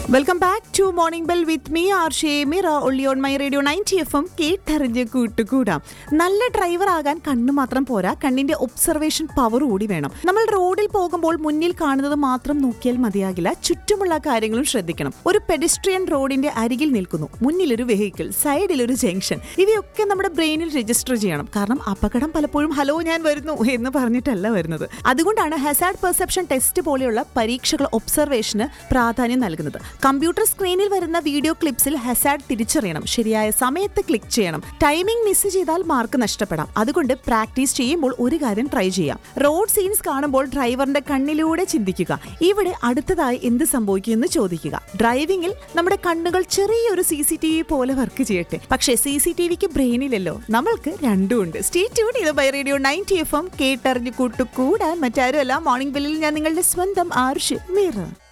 welcome back to morning bell with me RJ Shemira only on my radio ninety F M കേട്ടറിഞ്ഞ് കൂട്ടുകൂടാം നല്ല driver ആകാൻ കണ്ണു മാത്രം പോരാ കണ്ണിന്റെ ഒബ്സർവേഷൻ പവർ കൂടി വേണം നമ്മൾ റോഡിൽ പോകുമ്പോൾ മുന്നിൽ കാണുന്നത് മാത്രം നോക്കിയാൽ മതിയാകില്ല ചുറ്റുമുള്ള കാര്യങ്ങളും ശ്രദ്ധിക്കണം ഒരു പെഡിസ്ട്രിയൻ റോഡിന്റെ അരികിൽ നിൽക്കുന്നു മുന്നിൽ ഒരു വെഹിക്കിൾ സൈഡിൽ ഒരു ജംഗ്ഷൻ ഇവയൊക്കെ നമ്മുടെ ബ്രെയിനിൽ രജിസ്റ്റർ ചെയ്യണം കാരണം അപകടം പലപ്പോഴും ഹലോ ഞാൻ വരുന്നു എന്ന് പറഞ്ഞിട്ടല്ല വരുന്നത് അതുകൊണ്ടാണ് ഹസാഡ് പെർസെപ്ഷൻ ടെസ്റ്റ് പോലെയുള്ള പരീക്ഷകൾ ഒബ്സർവേഷന് പ്രാധാന്യം നൽകുന്നത് കമ്പ്യൂട്ടർ സ്ക്രീനിൽ വരുന്ന വീഡിയോ ക്ലിപ്സിൽ ഹസാഡ് തിരിച്ചറിയണം ശരിയായ സമയത്ത് ക്ലിക്ക് ചെയ്യണം ടൈമിംഗ് മിസ് ചെയ്താൽ മാർക്ക് നഷ്ടപ്പെടാം അതുകൊണ്ട് പ്രാക്ടീസ് ചെയ്യുമ്പോൾ ഒരു കാര്യം ട്രൈ ചെയ്യാം റോഡ് സീൻസ് കാണുമ്പോൾ ഡ്രൈവറിന്റെ കണ്ണിലൂടെ ചിന്തിക്കുക ഇവിടെ അടുത്തതായി എന്ത് സംഭവിക്കുമെന്ന് ചോദിക്കുക ഡ്രൈവിംഗിൽ നമ്മുടെ കണ്ണുകൾ ചെറിയൊരു സി സി ടി വി പോലെ വർക്ക് ചെയ്യട്ടെ പക്ഷേ സി സി ടി വിക്ക് ബ്രെയിനിലല്ലോ നമ്മൾക്ക് രണ്ടും ഉണ്ട് സ്റ്റേ ട്യൂൺ ഇത് by radio ninety F M കേട്ടറിഞ്ഞു കൂട്ടുകൂടാൻ മറ്റാരുമല്ല മോർണിംഗ് ബെല്ലിൽ ഞാൻ നിങ്ങളുടെ സ്വന്തം ആർഷ് മീറ